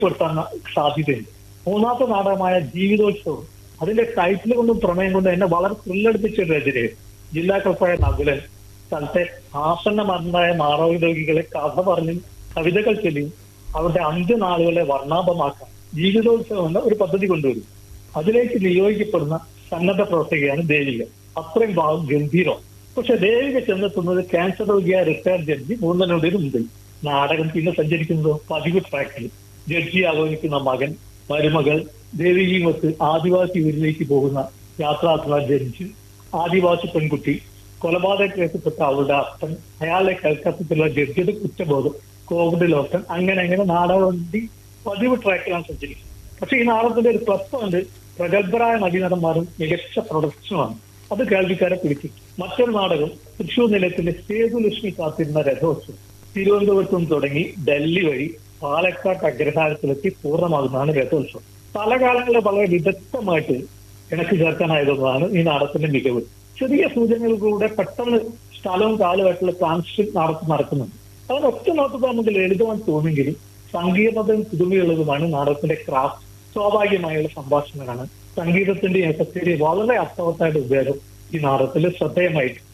പെടുത്താൻ സാധ്യതയുണ്ട് മൂന്നാമത്തെ നാടകമായ ജീവിതോത്സവം അതിന്റെ ടൈറ്റിൽ കൊണ്ടും പ്രമേയം കൊണ്ടും എന്നെ വളരെ ത്രില്ലടിപ്പിച്ച ഒരു രചനയാണ് ജില്ലാ കളക്ടറായ നകുലൻ സ്ഥലത്തെ ആസന്ന മരണമായ മാറവി രോഗികളെ കഥ പറഞ്ഞും കവിതകൾ ചൊല്ലിയും അവരുടെ അന്ത്യനാളുകളെ വർണ്ണാഭമാക്കാൻ ജീവിതോത്സവം എന്ന ഒരു പദ്ധതി കൊണ്ടുവരും അതിലേക്ക് നിയോഗിക്കപ്പെടുന്ന സന്നദ്ധ പ്രവർത്തകയാണ് ദേവിക അത്രയും ഭാഗം ഗംഭീരം പക്ഷെ ദേവിക ചെന്നെത്തുന്നത് ക്യാൻസർ രോഗിയായ റിട്ടയർഡ് ജഡ്ജി മൂന്നനോടിന് മുമ്പിൽ നാടകം പിന്നെ സഞ്ചരിക്കുന്നത് പതിവ് ട്രാക്കിൽ ജഡ്ജി ആലോചിക്കുന്ന മകൻ മരുമകൾ ദേവികയുമൊത്ത് ആദിവാസി ഊരിലേക്ക് പോകുന്ന യാത്രാർത്ഥന ജഡ്ജി ആദിവാസി പെൺകുട്ടി കൊലപാതക കേസപ്പെട്ട അവളുടെ അപ്പൻ അയാളെ കൽക്കത്തത്തിലുള്ള ജഡ്ജിയുടെ കുറ്റബോധം കോവിഡ് ലോക്കൻ അങ്ങനെ അങ്ങനെ നാടകവണ്ടി പതിവ് ട്രാക്കിലാണ് സഞ്ചരിക്കുന്നത് പക്ഷെ ഈ നാടകത്തിന്റെ ഒരു പ്ലസ് പോയിന്റ് പ്രഗത്ഭരായ നടീനടന്മാരും മികച്ച പ്രൊഡക്ഷനുമാണ് അത് കേൾവിക്കാരെ പിടിച്ചു മറ്റൊരു നാടകം തൃശൂർ നിലയത്തിന്റെ സേതുലക്ഷ്മി കാത്തിരുന്ന രഥോത്സവം തിരുവനന്തപുരത്ത് നിന്ന് തുടങ്ങി ഡൽഹി വഴി പാലക്കാട് അഗ്രഹാരത്തിലെത്തി പൂർണ്ണമാകുന്നതാണ് രഥോത്സവം പല കാലങ്ങളിൽ വളരെ വിദഗ്ധമായിട്ട് ഇണക്കി ചേർക്കാനായതെന്നതാണ് ഈ നാടകത്തിന്റെ മികവ് ചെറിയ സൂചനകളിലൂടെ പെട്ടെന്ന് സ്ഥലവും കാലമായിട്ടുള്ള ട്രാൻസിഷൻ നാടകം നടക്കുന്നുണ്ട് അതിന് ഒറ്റ നോട്ടത്തിൽ നമുക്ക് ലളിതമായി തോന്നുമെങ്കിലും സങ്കീർണതയും പുതുമയുള്ളതുമാണ് നാടകത്തിന്റെ ക്രാഫ്റ്റ് സ്വാഭാവികമായുള്ള സംഭാഷണങ്ങളാണ് സംഗീതത്തിന്റെ എഫക്റ്റിന്റെ വളരെ അർത്ഥവത്തായിട്ട് ഉപയോഗം ഈ നാടകത്തിൽ ശ്രദ്ധേയമായിട്ട്